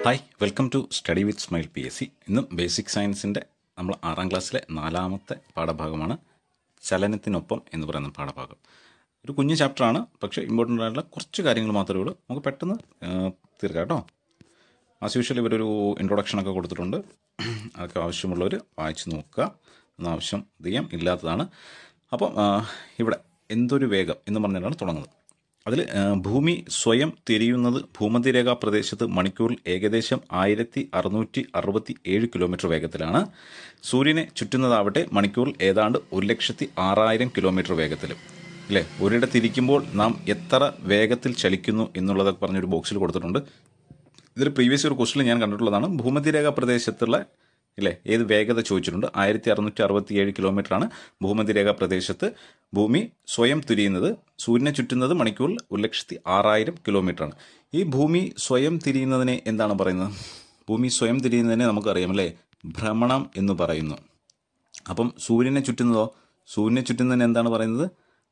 hi welcome to study with smile P S C ഇന്നും basic സയൻസിൻ്റെ നമ്മൾ ആറാം ക്ലാസ്സിലെ നാലാമത്തെ പാഠഭാഗമാണ് ചലനത്തിനൊപ്പം എന്ന് പറയുന്ന പാഠഭാഗം ഒരു കുഞ്ഞു ചാപ്റ്ററാണ് പക്ഷേ ഇമ്പോർട്ടൻ്റ് ആയിട്ടുള്ള കുറച്ച് കാര്യങ്ങൾ മാത്രമേ ഉള്ളൂ നമുക്ക് പെട്ടെന്ന് ആ, തീർക്കാം കേട്ടോ ആസ് യൂഷ്വൽ ഇവരൊരു ഇൻട്രൊഡക്ഷനൊക്കെ കൊടുത്തിട്ടുണ്ട് അതൊക്കെ ആവശ്യമുള്ളവർ വായിച്ച് നോക്കുക എന്ന ആവശ്യം അധികം ഇല്ലാത്തതാണ് അപ്പം ആ, ഇവിടെ എന്തൊരു വേഗം എന്ന് പറഞ്ഞിട്ടാണ് തുടങ്ങുന്നത് അതിൽ ഭൂമി സ്വയം തിരിയുന്നത് ഭൂമധ്യരേഖാ പ്രദേശത്ത് മണിക്കൂറിൽ ഏകദേശം ആയിരത്തി അറുന്നൂറ്റി അറുപത്തി ഏഴ് കിലോമീറ്റർ വേഗത്തിലാണ് സൂര്യനെ ചുറ്റുന്നതാവട്ടെ മണിക്കൂറിൽ ഏതാണ്ട് ഒരു ലക്ഷത്തി ആറായിരം കിലോമീറ്റർ വേഗത്തിലും അല്ലേ ഒരിടത്തിരിക്കുമ്പോൾ നാം എത്ര വേഗത്തിൽ ചലിക്കുന്നു എന്നുള്ളതൊക്കെ പറഞ്ഞൊരു ബോക്സിൽ കൊടുത്തിട്ടുണ്ട് ഇതിൽ പ്രീവിയസ് ഒരു ക്വസ്റ്റിൽ ഞാൻ കണ്ടിട്ടുള്ളതാണ് ഭൂമധ്യരേഖ പ്രദേശത്തുള്ള ഇല്ലേ ഏത് വേഗത ചോദിച്ചിട്ടുണ്ട് ആയിരത്തി അറുന്നൂറ്റി അറുപത്തി ഏഴ് കിലോമീറ്ററാണ് ഭൂമധ്യരേഖ പ്രദേശത്ത് ഭൂമി സ്വയം തിരിയുന്നത് സൂര്യനെ ചുറ്റുന്നത് മണിക്കൂറിൽ ഒരു ലക്ഷത്തി ആറായിരം കിലോമീറ്ററാണ് ഈ ഭൂമി സ്വയം തിരിയുന്നതിനെ എന്താണ് പറയുന്നത് ഭൂമി സ്വയം തിരിയുന്നതിനെ നമുക്കറിയാം അല്ലേ ഭ്രമണം എന്ന് പറയുന്നു അപ്പം സൂര്യനെ ചുറ്റുന്നതോ സൂര്യനെ ചുറ്റുന്നതിന് എന്താണ് പറയുന്നത്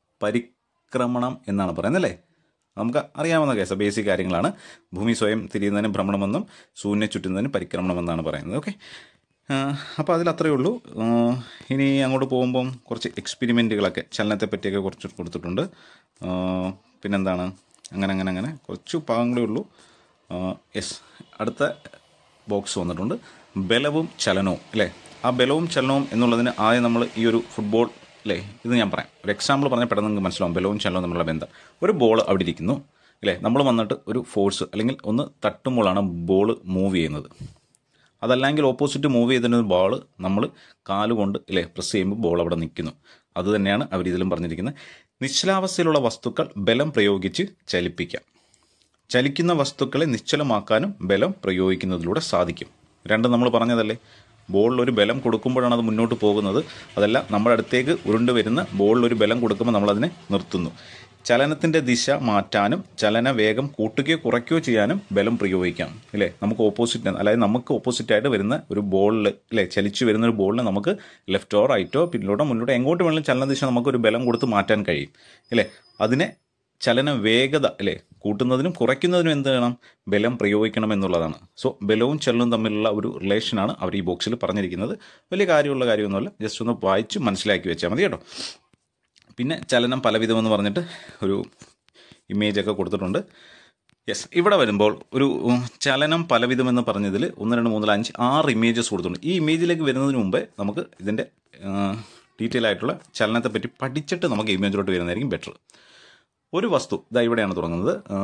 പരിക്രമണം എന്നാണ് പറയുന്നത് അല്ലേ നമുക്ക് അറിയാവുന്ന കേസ് ബേസിക് കാര്യങ്ങളാണ് ഭൂമി സ്വയം തിരിയുന്നതിന് ഭ്രമണമെന്നും സൂര്യനെ ചുറ്റുന്നതിന് പരിക്രമണമെന്നാണ് പറയുന്നത് ഓക്കെ അപ്പോൾ അതിൽ അത്രയേ ഉള്ളൂ ആ, ഇനി അങ്ങോട്ട് പോകുമ്പം കുറച്ച് എക്സ്പെരിമെൻറ്റുകളൊക്കെ ചലനത്തെ പറ്റിയൊക്കെ കുറച്ച് കൊടുത്തിട്ടുണ്ട് ആ, പിന്നെന്താണ് അങ്ങനെ അങ്ങനെ അങ്ങനെ കുറച്ച് ഭാഗങ്ങളേ ഉള്ളൂ യെസ് അടുത്ത ബോക്സ് വന്നിട്ടുണ്ട് ബലവും ചലനവും അല്ലേ ആ ബലവും ചലനവും എന്നുള്ളതിന് ആദ്യം നമ്മൾ ഈ ഒരു ഫുട്ബോൾ അല്ലേ ഇത് ഞാൻ പറയാം ഒരു എക്സാമ്പിൾ പറഞ്ഞാൽ പെട്ടെന്ന് നിങ്ങൾക്ക് മനസ്സിലാവും ബലവും ചലനവും തമ്മിലുള്ള ബന്ധം ഒരു ബോൾ അവിടെ ഇരിക്കുന്നു അല്ലേ നമ്മൾ വന്നിട്ട് ഒരു ഫോഴ്സ് അല്ലെങ്കിൽ ഒന്ന് തട്ടുമ്പോഴാണ് ബോൾ മൂവ് ചെയ്യുന്നത് അതല്ലെങ്കിൽ ഓപ്പോസിറ്റ് മൂവ് ചെയ്തിരുന്ന ബോൾ നമ്മൾ കാലുകൊണ്ട് അല്ലേ പ്രസ് ചെയ്യുമ്പോൾ ബോൾ അവിടെ നിൽക്കുന്നു അത് തന്നെയാണ് അവർ ഇതിലും പറഞ്ഞിരിക്കുന്നത് നിശ്ചലാവസ്ഥയിലുള്ള വസ്തുക്കൾ ബലം പ്രയോഗിച്ച് ചലിപ്പിക്കാം ചലിക്കുന്ന വസ്തുക്കളെ നിശ്ചലമാക്കാനും ബലം പ്രയോഗിക്കുന്നതിലൂടെ സാധിക്കും രണ്ടും നമ്മൾ പറഞ്ഞതല്ലേ ബോളിൽ ഒരു ബലം കൊടുക്കുമ്പോഴാണ് അത് മുന്നോട്ട് പോകുന്നത് അതല്ല നമ്മുടെ അടുത്തേക്ക് ഉരുണ്ട് വരുന്ന ബോളിൽ ഒരു ബലം കൊടുക്കുമ്പോൾ നമ്മളതിനെ നിർത്തുന്നു ചലനത്തിൻ്റെ ദിശ മാറ്റാനും ചലന വേഗം കൂട്ടുകയോ കുറയ്ക്കുകയോ ചെയ്യാനും ബലം പ്രയോഗിക്കാം ഇല്ലേ നമുക്ക് ഓപ്പോസിറ്റ് അതായത് നമുക്ക് ഓപ്പോസിറ്റായിട്ട് വരുന്ന ഒരു ബോളിൽ ഇല്ലേ ചലിച്ചു വരുന്ന ഒരു ബോളിനെ നമുക്ക് ലെഫ്റ്റോ റൈറ്റോ പിന്നിലോട്ടോ മുന്നിലോട്ടോ എങ്ങോട്ട് വേണമെങ്കിലും ചലന ദിശ നമുക്ക് ഒരു ബലം കൊടുത്ത് മാറ്റാൻ കഴിയും ഇല്ലേ അതിനെ ചലന വേഗത അല്ലേ കൂട്ടുന്നതിനും കുറയ്ക്കുന്നതിനും എന്ത് വേണം ബലം പ്രയോഗിക്കണം എന്നുള്ളതാണ് സോ ബലവും ചലനവും തമ്മിലുള്ള ഒരു റിലേഷനാണ് അവർ ഈ ബോക്സിൽ പറഞ്ഞിരിക്കുന്നത് വലിയ കാര്യമുള്ള കാര്യമൊന്നുമല്ല ജസ്റ്റ് ഒന്ന് വായിച്ച് മനസ്സിലാക്കി വെച്ചാൽ മതി കേട്ടോ പിന്നെ ചലനം പലവിധമെന്ന് പറഞ്ഞിട്ട് ഒരു ഇമേജ് ഒക്കെ കൊടുത്തിട്ടുണ്ട് യെസ് ഇവിടെ വരുമ്പോൾ ഒരു ഉം, ചലനം പലവിധമെന്ന് പറഞ്ഞതിൽ ഒന്ന് രണ്ട് മൂന്ന് നാല് അഞ്ച് ആറ് ഇമേജസ് കൊടുത്തിട്ടുണ്ട് ഈ ഇമേജിലേക്ക് വരുന്നതിന് മുമ്പേ നമുക്ക് ഇതിൻ്റെ ഡീറ്റെയിൽ ആയിട്ടുള്ള ചലനത്തെ പറ്റി പഠിച്ചിട്ട് നമുക്ക് ഇമേജിലോട്ട് വരുന്നതായിരിക്കും ബെറ്റർ ഒരു വസ്തു ഇതാ ഇവിടെയാണ് തുടങ്ങുന്നത് ആ,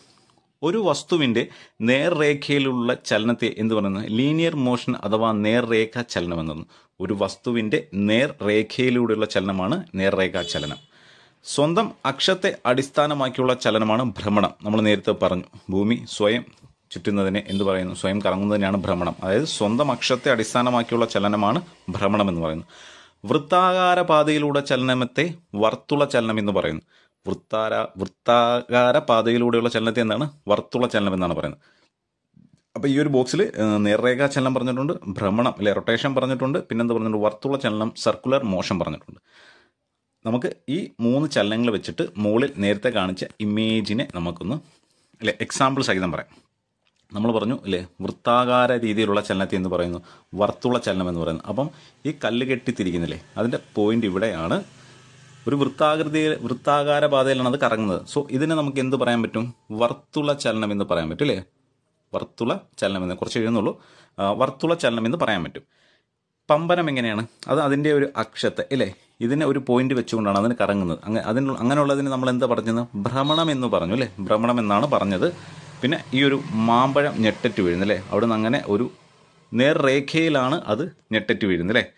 ഒരു വസ്തുവിൻ്റെ നേർരേഖയിലുള്ള ചലനത്തെ എന്ത് പറയുന്നത് ലീനിയർ മോഷൻ അഥവാ നേർരേഖ ചലനം എന്നത് ഒരു വസ്തുവിൻ്റെ നേർരേഖയിലൂടെയുള്ള ചലനമാണ് നേർരേഖ ചലനം സ്വന്തം അക്ഷത്തെ അടിസ്ഥാനമാക്കിയുള്ള ചലനമാണ് ഭ്രമണം നമ്മൾ നേരത്തെ പറഞ്ഞു ഭൂമി സ്വയം ചുറ്റുന്നതിനെ എന്ത് പറയുന്നു സ്വയം കറങ്ങുന്നതിനാണ് ഭ്രമണം അതായത് സ്വന്തം അക്ഷത്തെ അടിസ്ഥാനമാക്കിയുള്ള ചലനമാണ് ഭ്രമണം എന്ന് പറയുന്നത് വൃത്താകാര പാതയിലൂടെ ചലനത്തെ വർത്തുള ചലനം എന്ന് പറയുന്നു വൃത്താര വൃത്താകാര പാതയിലൂടെയുള്ള ചലനത്തെ എന്താണ് വർത്തുള ചലനം എന്നാണ് പറയുന്നത് അപ്പോൾ ഈ ഒരു ബോക്സിൽ നേർരേഖാ ചലനം പറഞ്ഞിട്ടുണ്ട് ഭ്രമണം അല്ലെ റൊട്ടേഷൻ പറഞ്ഞിട്ടുണ്ട് പിന്നെന്താ പറഞ്ഞിട്ടുണ്ട് വർത്തുള ചലനം സർക്കുലർ മോഷൻ പറഞ്ഞിട്ടുണ്ട് നമുക്ക് ഈ മൂന്ന് ചലനങ്ങൾ വെച്ചിട്ട് മുകളിൽ നേരത്തെ കാണിച്ച ഇമേജിനെ നമുക്കൊന്ന് അല്ലെ എക്സാമ്പിൾ സഹിതം പറയാം നമ്മൾ പറഞ്ഞു അല്ലേ വൃത്താകാര രീതിയിലുള്ള ചലനത്തെ എന്ന് പറയുന്നു വർത്തുള ചലനം എന്ന് പറയുന്നു അപ്പം ഈ കല്ല് കെട്ടിത്തിരിക്കുന്നില്ലേ അതിൻ്റെ പോയിന്റ് ഇവിടെയാണ് ഒരു വൃത്താകൃതി വൃത്താകാര പാതയിലാണ് അത് കറങ്ങുന്നത് സോ ഇതിനെ നമുക്ക് എന്ത് പറയാൻ പറ്റും വർത്തുള ചലനം എന്ന് പറയാൻ പറ്റും അല്ലേ വർത്തുള ചലനം എന്ന് കുറച്ച് എഴുതുന്നുള്ളൂ ആ, വർത്തുള ചലനം എന്ന് പറയാൻ പറ്റും പമ്പനം എങ്ങനെയാണ് അത് അതിൻ്റെ ഒരു അക്ഷത്തെ ഇല്ലേ ഇതിനെ ഒരു പോയിന്റ് വെച്ചുകൊണ്ടാണ് അതിന് കറങ്ങുന്നത് അങ്ങനെ അതിന് അങ്ങനെയുള്ളതിന് നമ്മൾ എന്താ പറഞ്ഞത് ഭ്രമണം എന്ന് പറഞ്ഞു അല്ലേ ഭ്രമണം എന്നാണ് പറഞ്ഞത് പിന്നെ ഈ ഒരു മാമ്പഴം ഞെട്ടറ്റ് വീഴുന്നത് അല്ലേ അവിടെ നിന്ന് അങ്ങനെ ഒരു നേർരേഖയിലാണ് അത് ഞെട്ടറ്റ് വീഴുന്നത് അല്ലേ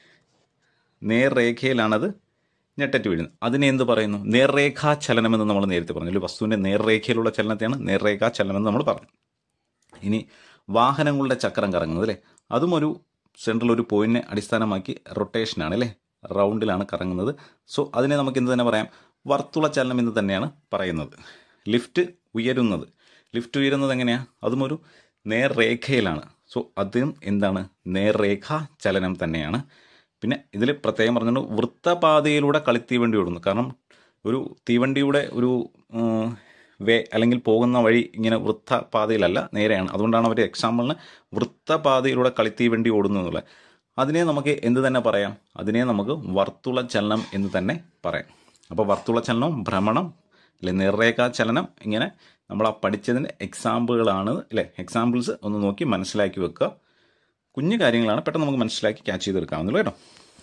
നേർരേഖയിലാണത് ഞെട്ടറ്റ് വീഴുന്നത് അതിനെ എന്ത് പറയുന്നു നേർരേഖാ ചലനം എന്ന് നമ്മൾ നേരത്തെ പറഞ്ഞു ഒരു വസ്തുവിൻ്റെ നേർരേഖയിലുള്ള ചലനത്തെയാണ് നേർരേഖാ ചലനം എന്ന് നമ്മൾ പറഞ്ഞു ഇനി വാഹനങ്ങളുടെ ചക്രം കറങ്ങുന്നത് അല്ലേ അതും ഒരു സെൻട്രൽ ഒരു പോയിന്റിനെ അടിസ്ഥാനമാക്കി റൊട്ടേഷനാണ് അല്ലേ റൗണ്ടിലാണ് കറങ്ങുന്നത് സോ അതിനെ നമുക്ക് എന്ത് തന്നെ പറയാം വർത്തുള ചലനം എന്ന് തന്നെയാണ് പറയുന്നത് ലിഫ്റ്റ് ഉയരുന്നത് ലിഫ്റ്റ് ഉയരുന്നത് എങ്ങനെയാണ് അതും ഒരു നേർരേഖയിലാണ് സോ അതും എന്താണ് നേർരേഖ ചലനം തന്നെയാണ് പിന്നെ ഇതിൽ പ്രത്യേകം പറഞ്ഞിട്ടുണ്ട് വൃത്തപാതയിലൂടെ കളിത്തീവണ്ടി ഓടുന്നു കാരണം ഒരു തീവണ്ടിയുടെ ഒരു ഉം, വേ അല്ലെങ്കിൽ പോകുന്ന വഴി ഇങ്ങനെ വൃത്തപാതയിലല്ല നേരെയാണ് അതുകൊണ്ടാണ് അവർ എക്സാമ്പിളിന് വൃത്തപാതയിലൂടെ കളിത്തീവണ്ടി ഓടുന്നു എന്നുള്ളത് അതിനെ നമുക്ക് എന്ത് തന്നെ പറയാം അതിനെ നമുക്ക് വർത്തുള ചലനം എന്ന് തന്നെ പറയാം അപ്പോൾ വർത്തുള ചലനം ഭ്രമണം അല്ലെ നിർരേഖാ ചലനം ഇങ്ങനെ നമ്മൾ ആ പഠിച്ചതിൻ്റെ എക്സാമ്പിളുകളാണ് അല്ലേ എക്സാമ്പിൾസ് ഒന്ന് നോക്കി മനസ്സിലാക്കി വെക്കുക കുഞ്ഞു കാര്യങ്ങളാണ് പെട്ടെന്ന് നമുക്ക് മനസ്സിലാക്കി ക്യാച്ച് ചെയ്തെടുക്കാവുന്നുള്ളൂ കേട്ടോ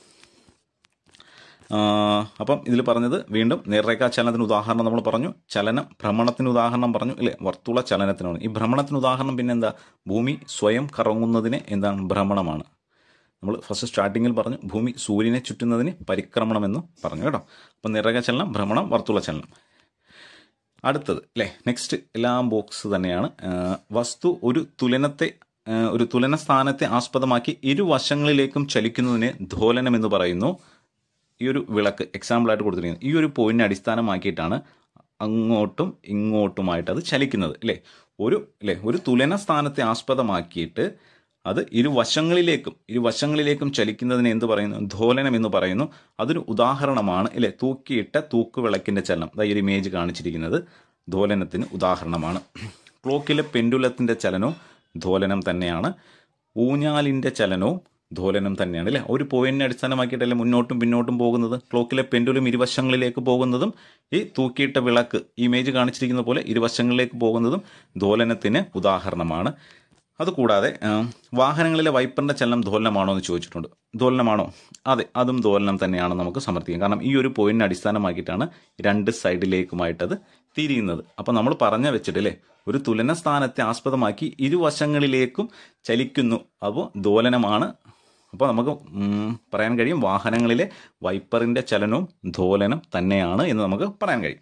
ആ, അപ്പം ഇതിൽ പറഞ്ഞത് വീണ്ടും നേർരേഖാ ചലനത്തിന് ഉദാഹരണം നമ്മൾ പറഞ്ഞു ചലനം ഭ്രമണത്തിന് ഉദാഹരണം പറഞ്ഞു ഇല്ലേ വർത്തുള ചലനത്തിനാണ് ഈ ഭ്രമണത്തിന് ഉദാഹരണം പിന്നെ എന്താ ഭൂമി സ്വയം കറങ്ങുന്നതിന് എന്താണ് ഭ്രമണമാണ് നമ്മൾ ഫസ്റ്റ് സ്റ്റാർട്ടിങ്ങിൽ പറഞ്ഞു ഭൂമി സൂര്യനെ ചുറ്റുന്നതിന് പരിക്രമണമെന്നും പറഞ്ഞു കേട്ടോ അപ്പം നിറക ചലനം ഭ്രമണം വർത്തുള ചലനം അടുത്തത് അല്ലേ നെക്സ്റ്റ് എല്ലാം ബോക്സ് തന്നെയാണ് ആ, വസ്തു ഒരു തുലനത്തെ ആ, ഒരു തുലന സ്ഥാനത്തെ ആസ്പദമാക്കി ഇരുവശങ്ങളിലേക്കും ചലിക്കുന്നതിന് ധോലനം എന്ന് പറയുന്നു ഈ ഒരു വിളക്ക് എക്സാമ്പിളായിട്ട് കൊടുത്തിരിക്കുന്നത് ഈ ഒരു പോയിന്റിനെ അടിസ്ഥാനമാക്കിയിട്ടാണ് അങ്ങോട്ടും ഇങ്ങോട്ടുമായിട്ട് അത് ചലിക്കുന്നത് അല്ലേ ഒരു അല്ലേ ഒരു തുലന സ്ഥാനത്തെ ആസ്പദമാക്കിയിട്ട് അത് ഇരുവശങ്ങളിലേക്കും ഇരുവശങ്ങളിലേക്കും ചലിക്കുന്നതിന് എന്ത് പറയുന്നു ധോലനം എന്ന് പറയുന്നു അതൊരു ഉദാഹരണമാണ് ഇല്ലേ തൂക്കിയിട്ട തൂക്കുവിളക്കിന്റെ ചലനം അതായത് ഒരു ഇമേജ് കാണിച്ചിരിക്കുന്നത് ധോലനത്തിന് ഉദാഹരണമാണ് ക്ലോക്കിലെ പെൻഡുലത്തിന്റെ ചലനവും ധോലനം തന്നെയാണ് ഊഞ്ഞാലിന്റെ ചലനവും ധോലനം തന്നെയാണ് അല്ലേ ഒരു പോയിന്റിനെ അടിസ്ഥാനമാക്കിയിട്ടല്ലേ മുന്നോട്ടും പിന്നോട്ടും പോകുന്നത് ക്ലോക്കിലെ പെൻഡുലും ഇരുവശങ്ങളിലേക്ക് പോകുന്നതും ഈ തൂക്കിയിട്ട വിളക്ക് ഈ ഇമേജ് കാണിച്ചിരിക്കുന്ന പോലെ ഇരുവശങ്ങളിലേക്ക് പോകുന്നതും ധോലനത്തിന് ഉദാഹരണമാണ് അതുകൂടാതെ ആ, വാഹനങ്ങളിലെ വൈപ്പറിന്റെ ചലനം ധോലനമാണോ എന്ന് ചോദിച്ചിട്ടുണ്ട് ധോലനമാണോ അതെ അതും ധോലനം തന്നെയാണ് നമുക്ക് സമർത്ഥിക്കാം കാരണം ഈ ഒരു പോയിന്റിനെ അടിസ്ഥാനമാക്കിയിട്ടാണ് രണ്ട് സൈഡിലേക്കുമായിട്ടത് തിരിയുന്നത് അപ്പോൾ നമ്മൾ പറഞ്ഞ വെച്ചിട്ടില്ലേ ഒരു തുലന സ്ഥാനത്തെ ആസ്പദമാക്കി ഇരുവശങ്ങളിലേക്കും ചലിക്കുന്നു അപ്പോൾ ധോലനമാണ് അപ്പോൾ നമുക്ക് ഉം, പറയാൻ കഴിയും വാഹനങ്ങളിലെ വൈപ്പറിന്റെ ചലനവും ധോലനം തന്നെയാണ് എന്ന് നമുക്ക് പറയാൻ കഴിയും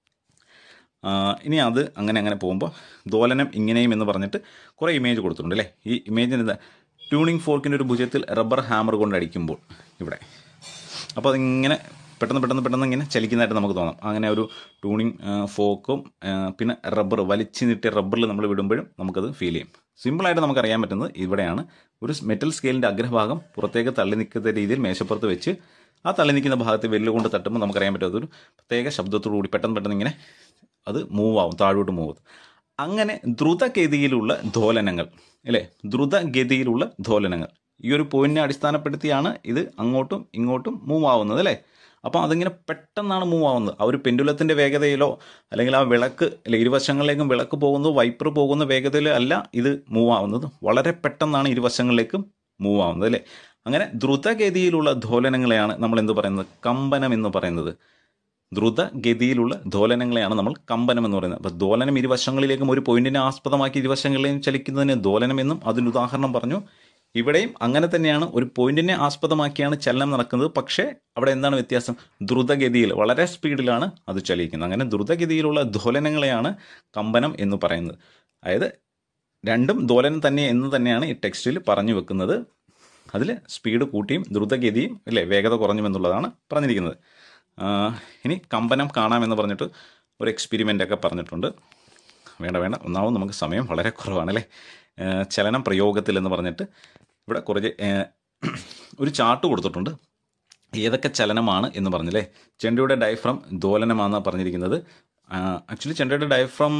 ആ, ഇനി അത് അങ്ങനെ അങ്ങനെ പോകുമ്പോൾ ദോലനം ഇങ്ങനെയും എന്ന് പറഞ്ഞിട്ട് കുറേ ഇമേജ് കൊടുത്തിട്ടുണ്ട് അല്ലേ ഈ ഇമേജിന് എന്താ ട്യൂണിംഗ് ഫോർക്കിൻ്റെ ഒരു ഭുജത്തിൽ റബ്ബർ ഹാമർ കൊണ്ട് അടിക്കുമ്പോൾ ഇവിടെ അപ്പോൾ അതിങ്ങനെ പെട്ടെന്ന് പെട്ടെന്ന് പെട്ടെന്ന് ഇങ്ങനെ ചലിക്കുന്നതായിട്ട് നമുക്ക് തോന്നാം അങ്ങനെ ഒരു ട്യൂണിംഗ് ഫോക്കും പിന്നെ റബ്ബർ വലിച്ചു നീട്ടിയ റബ്ബറിൽ നമ്മൾ വിടുമ്പോഴും നമുക്കത് ഫീൽ ചെയ്യും സിമ്പിളായിട്ട് നമുക്ക് അറിയാൻ പറ്റുന്നത് ഇവിടെയാണ് ഒരു മെറ്റൽ സ്കെയിലിൻ്റെ അഗ്രഭാഗം പുറത്തേക്ക് തള്ളി നിൽക്കുന്ന രീതിയിൽ മേശപ്പുറത്ത് വെച്ച് ആ തള്ളി നിൽക്കുന്ന ഭാഗത്ത് വെല്ലുകൊണ്ട് തട്ടുമ്പോൾ നമുക്കറിയാൻ പറ്റും അതൊരു പ്രത്യേക ശബ്ദത്തോടു കൂടി പെട്ടെന്ന് പെട്ടെന്ന് ഇങ്ങനെ അത് മൂവ് ആവും താഴോട്ട് മൂവ് ആവും അങ്ങനെ ദ്രുതഗതിയിലുള്ള ധോലനങ്ങൾ അല്ലേ ദ്രുതഗതിയിലുള്ള ധോലനങ്ങൾ ഈ ഒരു പോയിന്റിനെ അടിസ്ഥാനപ്പെടുത്തിയാണ് ഇത് അങ്ങോട്ടും ഇങ്ങോട്ടും മൂവ് ആവുന്നത് അല്ലേ അപ്പോൾ അതിങ്ങനെ പെട്ടെന്നാണ് മൂവ് ആവുന്നത് ആ ഒരു പെൻഡുലത്തിൻ്റെ വേഗതയിലോ അല്ലെങ്കിൽ ആ വിളക്ക് അല്ലെ ഇരുവശങ്ങളിലേക്കും വിളക്ക് പോകുന്നു വൈപ്പർ പോകുന്ന വേഗതയിലോ അല്ല ഇത് മൂവ് ആവുന്നത് വളരെ പെട്ടെന്നാണ് ഇരുവശങ്ങളിലേക്കും മൂവ് ആവുന്നത് അല്ലേ അങ്ങനെ ദ്രുതഗതിയിലുള്ള ധോലനങ്ങളെയാണ് നമ്മൾ എന്ത് പറയുന്നത് കമ്പനം എന്ന് പറയുന്നത് ദ്രുതഗതിയിലുള്ള ദോലനങ്ങളെയാണ് നമ്മൾ കമ്പനം എന്ന് പറയുന്നത് അപ്പോൾ ദോലനം ഇരുവശങ്ങളിലേക്കും ഒരു പോയിന്റിനെ ആസ്പദമാക്കി ഇരുവശങ്ങളിലേക്കും ചലിക്കുന്നതിന് ദോലനം എന്നും അതിന് ഉദാഹരണം പറഞ്ഞു ഇവിടെയും അങ്ങനെ തന്നെയാണ് ഒരു പോയിന്റിനെ ആസ്പദമാക്കിയാണ് ചലനം നടക്കുന്നത് പക്ഷേ അവിടെ എന്താണ് വ്യത്യാസം ദ്രുതഗതിയിൽ വളരെ സ്പീഡിലാണ് അത് ചലിക്കുന്നത് അങ്ങനെ ദ്രുതഗതിയിലുള്ള ദോലനങ്ങളെയാണ് കമ്പനം എന്ന് പറയുന്നത് അതായത് രണ്ടും ദോലനം തന്നെ എന്ന് തന്നെയാണ് ഈ ടെക്സ്റ്റിൽ പറഞ്ഞു വെക്കുന്നത് അതിൽ സ്പീഡ് കൂട്ടിയും ദ്രുതഗതിയും അല്ലേ വേഗത കുറഞ്ഞും എന്നുള്ളതാണ് പറഞ്ഞിരിക്കുന്നത് ആ, ഇനി കമ്പനം കാണാമെന്ന് പറഞ്ഞിട്ട് ഒരു എക്സ്പെരിമെൻ്റ് ഒക്കെ പറഞ്ഞിട്ടുണ്ട് വേണ്ട വേണ്ട ഒന്നാമത് നമുക്ക് സമയം വളരെ കുറവാണ് അല്ലേ ആ, ചലനം പ്രയോഗത്തിൽ എന്ന് പറഞ്ഞിട്ട് ഇവിടെ കുറച്ച് ആ, ഒരു ചാർട്ട് കൊടുത്തിട്ടുണ്ട് ഏതൊക്കെ ചലനമാണ് എന്ന് പറഞ്ഞില്ലേ ചെണ്ടയുടെ ഡയഫ്രം ദോലനമാണെന്നാണ് പറഞ്ഞിരിക്കുന്നത് ആക്ച്വലി ചെണ്ടയുടെ ഡയഫ്രം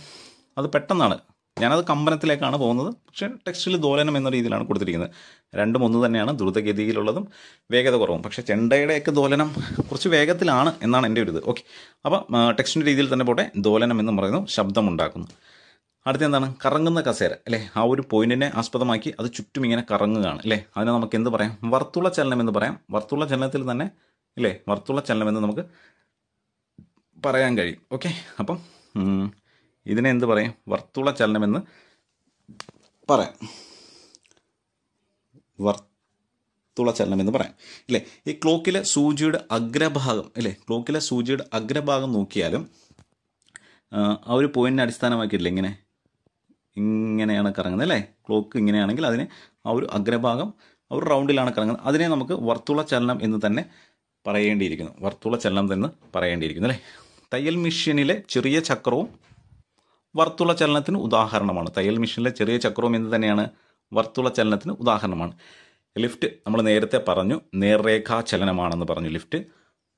അത് പെട്ടെന്നാണ് ഞാനത് കമ്പനത്തിലേക്കാണ് പോകുന്നത് പക്ഷേ ടെക്സ്റ്റിൽ ദോലനം എന്ന രീതിയിലാണ് കൊടുത്തിരിക്കുന്നത് രണ്ടും ഒന്ന് തന്നെയാണ് ദ്രുതഗതിയിലുള്ളതും വേഗത കുറവും പക്ഷേ ചെണ്ടയുടെയൊക്കെ ദോലനം കുറച്ച് വേഗത്തിലാണ് എന്നാണ് എൻ്റെ ഒരു ഇത് ഓക്കെ അപ്പോൾ ടെക്സ്റ്റിൻ്റെ രീതിയിൽ തന്നെ പോട്ടെ ദോലനം എന്ന് പറയുന്നു ശബ്ദമുണ്ടാക്കുന്നു അടുത്ത എന്താണ് കറങ്ങുന്ന കസേര അല്ലേ ആ ഒരു പോയിന്റിനെ ആസ്പദമാക്കി അത് ചുറ്റും ഇങ്ങനെ കറങ്ങുകയാണ് അല്ലേ അതിനെ നമുക്ക് എന്ത് പറയാം വർത്തുള ചലനം എന്ന് പറയാം വർത്തുള ചലനത്തിൽ തന്നെ ഇല്ലേ വർത്തുള ചലനം എന്ന് നമുക്ക് പറയാൻ കഴിയും ഓക്കെ അപ്പം ഉം, ഇതിനെ എന്ത് പറയും വർത്തുള ചലനമെന്ന് പറയാം വർത്തുള ചലനം എന്ന് പറയാം ഇല്ലേ ഈ ക്ലോക്കിലെ സൂചിയുടെ അഗ്രഭാഗം ഇല്ലേ ക്ലോക്കിലെ സൂചിയുടെ അഗ്രഭാഗം നോക്കിയാലും ആ, ആ ഒരു പോയിന്റിനെ അടിസ്ഥാനമാക്കിയിട്ടില്ല ഇങ്ങനെ ഇങ്ങനെയാണ് കറങ്ങുന്നത് അല്ലേ ക്ലോക്ക് ഇങ്ങനെയാണെങ്കിൽ അതിന് ആ ഒരു അഗ്രഭാഗം ആ ഒരു റൗണ്ടിലാണ് കറങ്ങുന്നത് അതിനെ നമുക്ക് വർത്തുള ചലനം എന്ന് തന്നെ പറയേണ്ടിയിരിക്കുന്നു വർത്തുള ചലനം എന്ന് പറയേണ്ടിയിരിക്കുന്നു അല്ലേ തയ്യൽ മെഷീനിലെ ചെറിയ ചക്രവും വർത്തുള ചലനത്തിന് ഉദാഹരണമാണ് തയ്യൽ മെഷീനിലെ ചെറിയ ചക്രവും എന്ത് തന്നെയാണ് വർത്തുള ചലനത്തിന് ഉദാഹരണമാണ് ലിഫ്റ്റ് നമ്മൾ നേരത്തെ പറഞ്ഞു നേർരേഖാ ചലനമാണെന്ന് പറഞ്ഞു ലിഫ്റ്റ്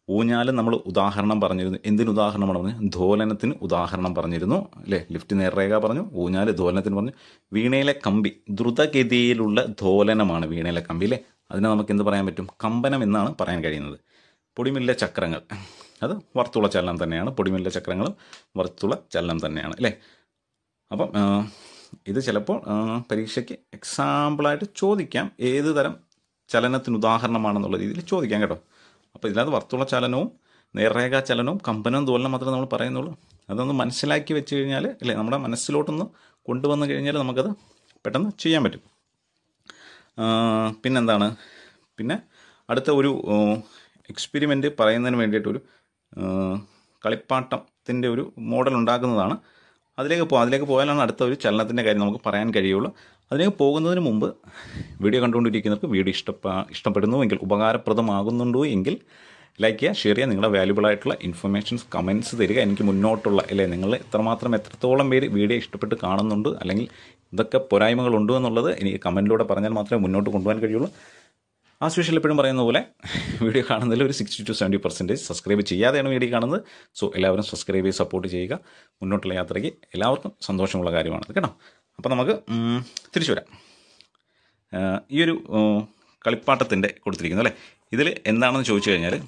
ഊഞ്ഞാൽ നമ്മൾ ഉദാഹരണം പറഞ്ഞിരുന്നു എന്തിന് ഉദാഹരണമാണ് പറഞ്ഞത് ധോലനത്തിന് ഉദാഹരണം പറഞ്ഞിരുന്നു അല്ലേ ലിഫ്റ്റ് നേർരേഖ പറഞ്ഞു ഊഞ്ഞാൽ ധോലനത്തിന് പറഞ്ഞു വീണയിലെ കമ്പി ദ്രുതഗതിയിലുള്ള ധോലനമാണ് വീണയിലെ കമ്പി അല്ലേ അതിനെ നമുക്ക് എന്ത് പറയാൻ പറ്റും കമ്പനം എന്നാണ് പറയാൻ കഴിയുന്നത് പൊടിമില്ല ചക്രങ്ങൾ അത് വർത്തുള ചലനം തന്നെയാണ് പൊടിമില്ല ചക്രങ്ങളും വർത്തുള ചലനം തന്നെയാണ് അല്ലേ അപ്പം ആ, ഇത് ചിലപ്പോൾ ആ, പരീക്ഷയ്ക്ക് എക്സാമ്പിളായിട്ട് ചോദിക്കാം ഏത് തരം ചലനത്തിന് ഉദാഹരണമാണെന്നുള്ള രീതിയിൽ ചോദിക്കാം കേട്ടോ അപ്പോൾ ഇതിനകത്ത് വർത്തുള ചലനവും നേർരേഖാ ചലനവും കമ്പനവും ദോലനം മാത്രമേ നമ്മൾ പറയുന്നുള്ളൂ അതൊന്ന് മനസ്സിലാക്കി വെച്ച് കഴിഞ്ഞാൽ അല്ലേ നമ്മുടെ മനസ്സിലോട്ടൊന്ന് കൊണ്ടുവന്ന് കഴിഞ്ഞാൽ നമുക്കത് പെട്ടെന്ന് ചെയ്യാൻ പറ്റും ആ, പിന്നെന്താണ് പിന്നെ അടുത്ത ഒരു എക്സ്പെരിമെൻ്റ് പറയുന്നതിന് വേണ്ടിയിട്ടൊരു ആ, കളിപ്പാട്ടത്തിൻ്റെ ഒരു മോഡൽ ഉണ്ടാക്കുന്നതാണ് അതിലേക്ക് പോകാം അതിലേക്ക് പോയാലാണ് അടുത്ത ഒരു ചലനത്തിൻ്റെ കാര്യം നമുക്ക് പറയാൻ കഴിയുള്ളൂ അതിലേക്ക് പോകുന്നതിന് മുമ്പ് വീഡിയോ കണ്ടുകൊണ്ടിരിക്കുന്നവർക്ക് വീഡിയോ ഇഷ്ടപ്പ ഇഷ്ടപ്പെടുന്നുവെങ്കിൽ ഉപകാരപ്രദമാകുന്നുണ്ടോ എങ്കിൽ ലൈക്ക് ചെയ്യുക ഷെയർ ചെയ്യുക നിങ്ങളുടെ വാല്യുബിൾ ആയിട്ടുള്ള ഇൻഫർമേഷൻസ് കമൻസ് തരിക എനിക്ക് മുന്നോട്ടുള്ള അല്ലേ നിങ്ങൾ എത്രമാത്രം എത്രത്തോളം പേര് വീഡിയോ ഇഷ്ടപ്പെട്ട് കാണുന്നുണ്ട് അല്ലെങ്കിൽ ഇതൊക്കെ പോരായ്മകളുണ്ടോ എന്നുള്ളത് എനിക്ക് കമൻറ്റിലൂടെ പറഞ്ഞാൽ മാത്രമേ മുന്നോട്ട് കൊണ്ടുപോകാൻ കഴിയുള്ളൂ ആ സ്പെഷ്യൽ എപ്പോഴും പറയുന്ന പോലെ വീഡിയോ കാണുന്നതിൽ ഒരു sixty to seventy percentage subscribe ചെയ്യാതെയാണ് വീഡിയോ കാണുന്നത് സോ എല്ലാവരും സബ്സ്ക്രൈബ് ചെയ്ത് സപ്പോർട്ട് ചെയ്യുക മുന്നോട്ടുള്ള യാത്രയ്ക്ക് എല്ലാവർക്കും സന്തോഷമുള്ള കാര്യമാണ് കേട്ടോ അപ്പോൾ നമുക്ക് ഉം, തിരിച്ചു വരാം ആ, ഈ ഒരു ഉം, കളിപ്പാട്ടത്തിൻ്റെ കൊടുത്തിരിക്കുന്നു അല്ലേ ഇതിൽ എന്താണെന്ന് ചോദിച്ചു കഴിഞ്ഞാൽ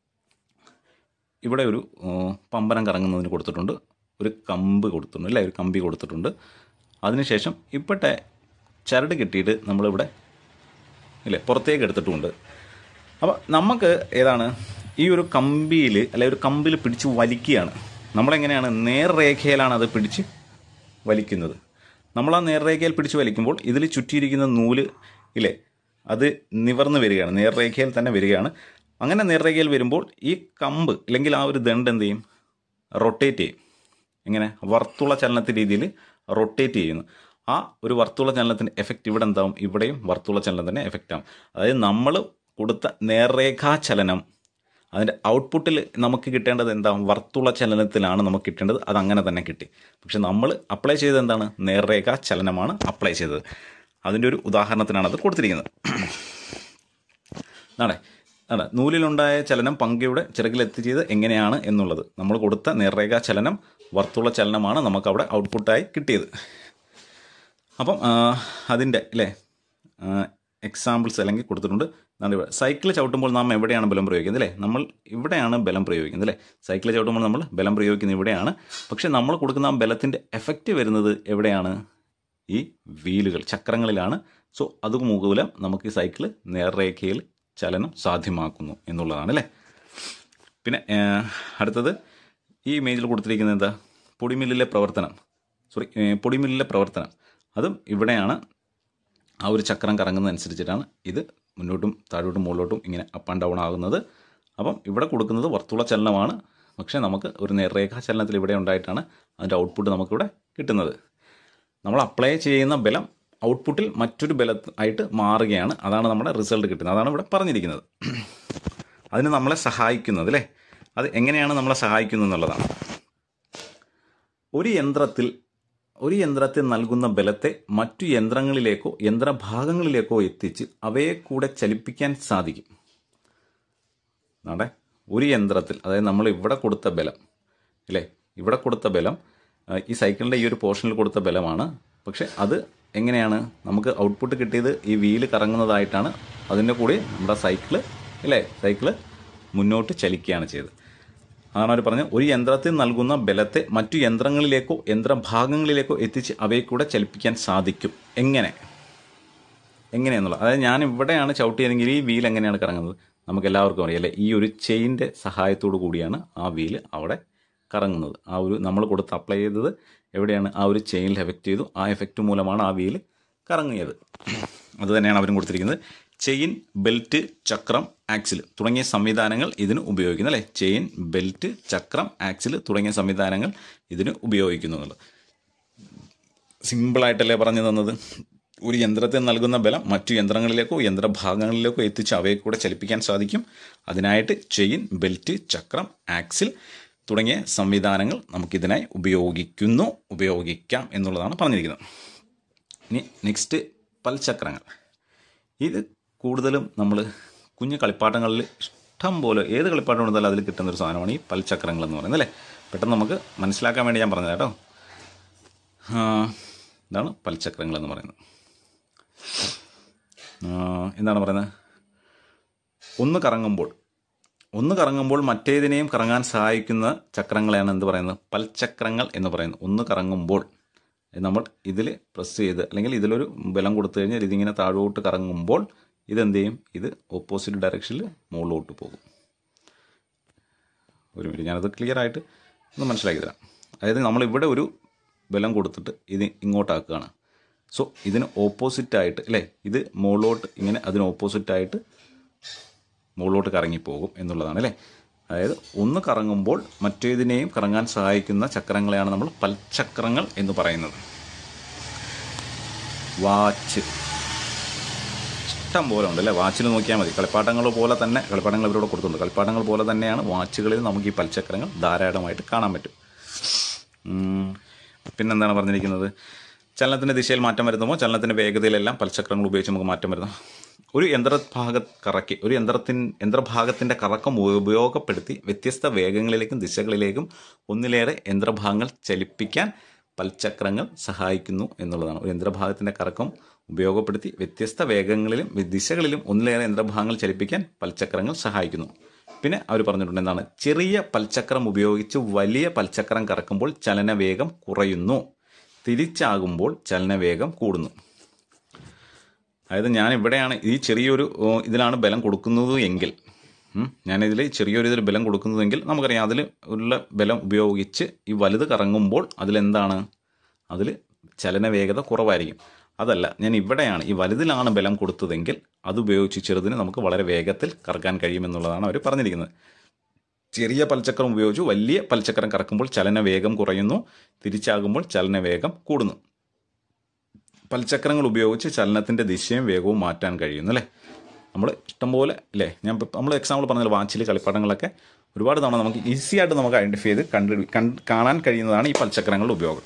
ഇവിടെ ഒരു ഉം, പമ്പരം കറങ്ങുന്നതിന് കൊടുത്തിട്ടുണ്ട് ഒരു കമ്പ് കൊടുത്തിട്ടുണ്ട് അല്ലേ ഒരു കമ്പി കൊടുത്തിട്ടുണ്ട് അതിനുശേഷം ഇപ്പോഴത്തെ ചരട് കെട്ടിയിട്ട് നമ്മളിവിടെ ഇല്ലേ പുറത്തേക്ക് എടുത്തിട്ടുമുണ്ട് അപ്പോൾ നമുക്ക് ഏതാണ് ഈ ഒരു കമ്പിയിൽ അല്ലെ ഒരു കമ്പിൽ പിടിച്ച് വലിക്കുകയാണ് നമ്മളെങ്ങനെയാണ് നേർരേഖയിലാണ് അത് പിടിച്ച് വലിക്കുന്നത് നമ്മൾ ആ നേർരേഖയിൽ പിടിച്ച് വലിക്കുമ്പോൾ ഇതിൽ ചുറ്റിയിരിക്കുന്ന നൂല് ഇല്ലേ അത് നിവർന്ന് വരികയാണ് നേർരേഖയിൽ തന്നെ വരികയാണ് അങ്ങനെ നേർരേഖയിൽ വരുമ്പോൾ ഈ കമ്പ് അല്ലെങ്കിൽ ആ ഒരു ദണ്ട് എന്ത് ചെയ്യും റൊട്ടേറ്റ് ചെയ്യും എങ്ങനെ വർത്തുള ചലനത്തിൻ്റെ രീതിയിൽ റൊട്ടേറ്റ് ചെയ്യുന്നു ആ ഒരു വർത്തുള ചലനത്തിൻ്റെ എഫക്റ്റ് ഇവിടെ എന്താവും ഇവിടെയും വർത്തുള ചലനത്തിൻ്റെ എഫക്റ്റ് ആവും അതായത് നമ്മൾ കൊടുത്ത നേർരേഖാ ചലനം അതിൻ്റെ ഔട്ട്പുട്ടിൽ നമുക്ക് കിട്ടേണ്ടത് എന്താവും വർത്തുള ചലനത്തിലാണ് നമുക്ക് കിട്ടേണ്ടത് അത് അങ്ങനെ തന്നെ കിട്ടി പക്ഷെ നമ്മൾ അപ്ലൈ ചെയ്തത് എന്താണ് നേർരേഖാ ചലനമാണ് അപ്ലൈ ചെയ്തത് അതിൻ്റെ ഒരു ഉദാഹരണത്തിനാണ് അത് കൊടുത്തിരിക്കുന്നത് നാടെ അതെ നൂലിലുണ്ടായ ചലനം പങ്കയുടെ ചിറകിലെത്തിച്ചത് എങ്ങനെയാണ് എന്നുള്ളത് നമ്മൾ കൊടുത്ത നേർരേഖാ ചലനം വർത്തുള ചലനമാണ് നമുക്ക് അവിടെ ഔട്ട്പുട്ടായി കിട്ടിയത് അപ്പം അതിൻ്റെ അല്ലേ എക്സാമ്പിൾസ് അല്ലെങ്കിൽ കൊടുത്തിട്ടുണ്ട് എന്താണ് ഇവിടെ സൈക്കിൾ ചവിട്ടുമ്പോൾ നാം എവിടെയാണ് ബലം പ്രയോഗിക്കുന്നത് അല്ലേ നമ്മൾ ഇവിടെയാണ് ബലം പ്രയോഗിക്കുന്നത് അല്ലേ സൈക്കിൾ ചവിട്ടുമ്പോൾ നമ്മൾ ബലം പ്രയോഗിക്കുന്നത് ഇവിടെയാണ് പക്ഷേ നമ്മൾ കൊടുക്കുന്ന ആ ബലത്തിൻ്റെ എഫക്റ്റ് വരുന്നത് എവിടെയാണ് ഈ വീലുകൾ ചക്രങ്ങളിലാണ് സോ അത് മൂലം നമുക്ക് ഈ സൈക്കിൾ നേർരേഖയിൽ ചലനം സാധ്യമാക്കുന്നു എന്നുള്ളതാണ് അല്ലേ പിന്നെ ആ, അടുത്തത് ഈ ഇമേജിൽ കൊടുത്തിരിക്കുന്നത് എന്താ പൊടിമില്ലിലെ പ്രവർത്തനം സോറി ഏ, പൊടിമില്ലിലെ പ്രവർത്തനം അതും ഇവിടെയാണ് ആ ഒരു ചക്രം കറങ്ങുന്നതനുസരിച്ചിട്ടാണ് ഇത് മുന്നോട്ടും താഴോട്ടും മുകളിലോട്ടും ഇങ്ങനെ അപ്പ് ആൻഡ് ഡൗൺ ആകുന്നത് അപ്പം ഇവിടെ കൊടുക്കുന്നത് വർത്തുള ചലനമാണ് പക്ഷേ നമുക്ക് ഒരു നേർരേഖാ ചലനത്തിൽ ഇവിടെ ഉണ്ടായിട്ടാണ് അതിൻ്റെ ഔട്ട്പുട്ട് നമുക്കിവിടെ കിട്ടുന്നത് നമ്മൾ അപ്ലൈ ചെയ്യുന്ന ബലം ഔട്ട്പുട്ടിൽ മറ്റൊരു ബല ആയിട്ട് മാറുകയാണ് അതാണ് നമ്മുടെ റിസൾട്ട് കിട്ടുന്നത് അതാണ് ഇവിടെ പറഞ്ഞിരിക്കുന്നത് അതിന് നമ്മളെ സഹായിക്കുന്നത് അല്ലേ അത് എങ്ങനെയാണ് നമ്മളെ സഹായിക്കുന്നത് എന്നുള്ളതാണ് ഒരു യന്ത്രത്തിൽ ഒരു യന്ത്രത്തിൽ നൽകുന്ന ബലത്തെ മറ്റു യന്ത്രങ്ങളിലേക്കോ യന്ത്രഭാഗങ്ങളിലേക്കോ എത്തിച്ച് അവയെ കൂടെ ചലിപ്പിക്കാൻ സാധിക്കും നാടെ ഒരു യന്ത്രത്തിൽ അതായത് നമ്മൾ ഇവിടെ കൊടുത്ത ബലം അല്ലേ ഇവിടെ കൊടുത്ത ബലം ആ, ഈ സൈക്കിളിൻ്റെ ഈ ഒരു പോർഷനിൽ കൊടുത്ത ബലമാണ് പക്ഷെ അത് എങ്ങനെയാണ് നമുക്ക് ഔട്ട്പുട്ട് കിട്ടിയത് ഈ വീല് കറങ്ങുന്നതായിട്ടാണ് അതിൻ്റെ കൂടെ നമ്മുടെ സൈക്കിള് അല്ലേ സൈക്കിള് മുന്നോട്ട് ചലിക്കുകയാണ് ചെയ്തത് അതാണ് അവർ പറഞ്ഞത് ഒരു യന്ത്രത്തിൽ നൽകുന്ന ബലത്തെ മറ്റു യന്ത്രങ്ങളിലേക്കോ യന്ത്രഭാഗങ്ങളിലേക്കോ എത്തിച്ച് അവയെ കൂടെ ചലിപ്പിക്കാൻ സാധിക്കും എങ്ങനെ എങ്ങനെയെന്നുള്ളത് അതായത് ഞാൻ ഇവിടെയാണ് ചവിട്ടിയതെങ്കിൽ ഈ വീൽ എങ്ങനെയാണ് കറങ്ങുന്നത് നമുക്ക് എല്ലാവർക്കും അറിയാം അല്ലേ ഈ ഒരു ചെയിൻ്റെ സഹായത്തോടു കൂടിയാണ് ആ വീല് അവിടെ കറങ്ങുന്നത് ആ ഒരു നമ്മൾ കൊടുത്ത് അപ്ലൈ ചെയ്തത് എവിടെയാണ് ആ ഒരു ചെയിനിൽ എഫക്റ്റ് ചെയ്തു ആ എഫക്റ്റ് മൂലമാണ് ആ വീല് കറങ്ങിയത് അത് തന്നെയാണ് അവരും കൊടുത്തിരിക്കുന്നത് ചെയിൻ ബെൽറ്റ് ചക്രം ആക്സിൽ തുടങ്ങിയ സംവിധാനങ്ങൾ ഇതിന് ഉപയോഗിക്കുന്നു അല്ലേ ചെയിൻ ബെൽറ്റ് ചക്രം ആക്സിൽ തുടങ്ങിയ സംവിധാനങ്ങൾ ഇതിന് ഉപയോഗിക്കുന്നു എന്നുള്ളത് സിമ്പിളായിട്ടല്ലേ പറഞ്ഞു തന്നത് ഒരു യന്ത്രത്തിൽ നൽകുന്ന ബലം മറ്റു യന്ത്രങ്ങളിലേക്കോ യന്ത്രഭാഗങ്ങളിലേക്കോ എത്തിച്ച് അവയെ കൂടെ ചലിപ്പിക്കാൻ സാധിക്കും അതിനായിട്ട് ചെയിൻ ബെൽറ്റ് ചക്രം ആക്സിൽ തുടങ്ങിയ സംവിധാനങ്ങൾ നമുക്കിതിനായി ഉപയോഗിക്കുന്നു ഉപയോഗിക്കാം എന്നുള്ളതാണ് പറഞ്ഞിരിക്കുന്നത് ഇനി നെക്സ്റ്റ് പൽചക്രങ്ങൾ ഇത് കൂടുതലും നമ്മൾ കുഞ്ഞു കളിപ്പാട്ടങ്ങളിൽ ഇഷ്ടം പോലെ ഏത് കളിപ്പാട്ടം എടുത്താലും അതിൽ കിട്ടുന്ന ഒരു സാധനമാണ് ഈ പൽചക്രങ്ങൾ എന്ന് പറയുന്നത് അല്ലേ പെട്ടെന്ന് നമുക്ക് മനസ്സിലാക്കാൻ വേണ്ടി ഞാൻ പറഞ്ഞത് കേട്ടോ ആ, ഇതാണ് പൽചക്രങ്ങൾ എന്ന് പറയുന്നത് ആ, എന്താണ് പറയുന്നത് ഒന്ന് കറങ്ങുമ്പോൾ ഒന്ന് കറങ്ങുമ്പോൾ മറ്റേതിനെയും കറങ്ങാൻ സഹായിക്കുന്ന ചക്രങ്ങളെയാണ് എന്ത് പറയുന്നത് പൽചക്രങ്ങൾ എന്ന് പറയുന്നത് ഒന്ന് കറങ്ങുമ്പോൾ നമ്മൾ ഇതിൽ പ്രസ് ചെയ്ത് അല്ലെങ്കിൽ ഇതിലൊരു ബലം കൊടുത്തു കഴിഞ്ഞാൽ ഇതിങ്ങനെ താഴോട്ട് കറങ്ങുമ്പോൾ ഇതെന്ത് ചെയ്യും ഇത് ഓപ്പോസിറ്റ് ഡയറക്ഷനിൽ മുകളിലോട്ട് പോകും ഒരു മിനിറ്റ് ഞാനത് ക്ലിയർ ആയിട്ട് ഒന്ന് മനസ്സിലാക്കി തരാം അതായത് നമ്മളിവിടെ ഒരു ബലം കൊടുത്തിട്ട് ഇത് ഇങ്ങോട്ടാക്കുകയാണ് സോ ഇതിന് ഓപ്പോസിറ്റായിട്ട് അല്ലേ ഇത് മുകളിലോട്ട് ഇങ്ങനെ അതിന് ഓപ്പോസിറ്റായിട്ട് മുകളിലോട്ട് കറങ്ങിപ്പോകും എന്നുള്ളതാണ് അല്ലേ അതായത് ഒന്ന് കറങ്ങുമ്പോൾ മറ്റേതിനെയും കറങ്ങാൻ സഹായിക്കുന്ന ചക്രങ്ങളെയാണ് നമ്മൾ പൽചക്രങ്ങൾ എന്ന് പറയുന്നത് വാച്ച് ഇഷ്ടം പോലെ ഉണ്ട് അല്ലേ വാച്ചിൽ നോക്കിയാൽ മതി കളിപ്പാട്ടങ്ങൾ പോലെ തന്നെ കളിപ്പാട്ടങ്ങൾ ഇവരോട് കൊടുത്തിട്ടുണ്ട് കളിപ്പാട്ടങ്ങൾ പോലെ തന്നെയാണ് വാച്ചുകളിൽ നമുക്ക് ഈ പൽചക്രങ്ങൾ ധാരാളമായിട്ട് കാണാൻ പറ്റും ഉം, പിന്നെന്താണ് പറഞ്ഞിരിക്കുന്നത് ചലനത്തിൻ്റെ ദിശയിൽ മാറ്റം വരുത്തുമ്പോൾ ചലനത്തിൻ്റെ വേഗതയിലെല്ലാം പൽചക്രങ്ങൾ ഉപയോഗിച്ച് നമുക്ക് മാറ്റം വരുത്താം ഒരു യന്ത്രഭാഗ കറക്കി ഒരു യന്ത്രത്തിൻ യന്ത്രഭാഗത്തിൻ്റെ കറക്കം ഉപയോഗപ്പെടുത്തി വ്യത്യസ്ത വേഗങ്ങളിലേക്കും ദിശകളിലേക്കും ഒന്നിലേറെ യന്ത്രഭാഗങ്ങൾ ചലിപ്പിക്കാൻ പൽചക്രങ്ങൾ സഹായിക്കുന്നു എന്നുള്ളതാണ് ഒരു യന്ത്രഭാഗത്തിൻ്റെ കറക്കം ഉപയോഗപ്പെടുത്തി വ്യത്യസ്ത വേഗങ്ങളിലും ദിശകളിലും ഒന്നിലേറെ യന്ത്രഭാഗങ്ങൾ ചലിപ്പിക്കാൻ പൽചക്രങ്ങൾ സഹായിക്കുന്നു പിന്നെ അവർ പറഞ്ഞിട്ടുണ്ട് എന്താണ് ചെറിയ പൽചക്രം ഉപയോഗിച്ച് വലിയ പൽചക്രം കറക്കുമ്പോൾ ചലനവേഗം കുറയുന്നു തിരിച്ചാകുമ്പോൾ ചലനവേഗം കൂടുന്നു അതായത് ഞാൻ ഇവിടെയാണ് ഈ ചെറിയൊരു ഓ, ഇതിലാണ് ബലം കൊടുക്കുന്നത് എങ്കിൽ ഉം, ഞാനിതിൽ ചെറിയൊരു ഇതിൽ ബലം കൊടുക്കുന്നതെങ്കിൽ നമുക്കറിയാം അതിൽ ഉള്ള ബലം ഉപയോഗിച്ച് ഈ വലുത് കറങ്ങുമ്പോൾ അതിലെന്താണ് അതിൽ ചലനവേഗത കുറവായിരിക്കും അതല്ല ഞാൻ ഇവിടെയാണ് ഈ വലുതിലാണ് ബലം കൊടുത്തതെങ്കിൽ അതുപയോഗിച്ച് ചെറുതിന് നമുക്ക് വളരെ വേഗത്തിൽ കറക്കാൻ കഴിയുമെന്നുള്ളതാണ് അവർ പറഞ്ഞിരിക്കുന്നത് ചെറിയ പൽചക്രം ഉപയോഗിച്ച് വലിയ പൽചക്രം കറക്കുമ്പോൾ ചലനവേഗം കുറയുന്നു തിരിച്ചാകുമ്പോൾ ചലനവേഗം കൂടുന്നു പൽചക്രങ്ങൾ ഉപയോഗിച്ച് ചലനത്തിൻ്റെ ദിശയും വേഗവും മാറ്റാൻ കഴിയുന്നു അല്ലേ നമ്മൾ ഇഷ്ടംപോലെ അല്ലേ ഞാൻ ഇപ്പം നമ്മൾ എക്സാമ്പിൾ പറഞ്ഞ വാച്ചിൽ കളിപ്പാട്ടങ്ങളൊക്കെ ഒരുപാട് തവണ നമുക്ക് ഈസി ആയിട്ട് നമുക്ക് ഐഡൻറ്റിഫൈ ചെയ്ത് കണ്ട് കണ്ട് കാണാൻ കഴിയുന്നതാണ് ഈ പൽചക്രങ്ങളുടെ ഉപയോഗം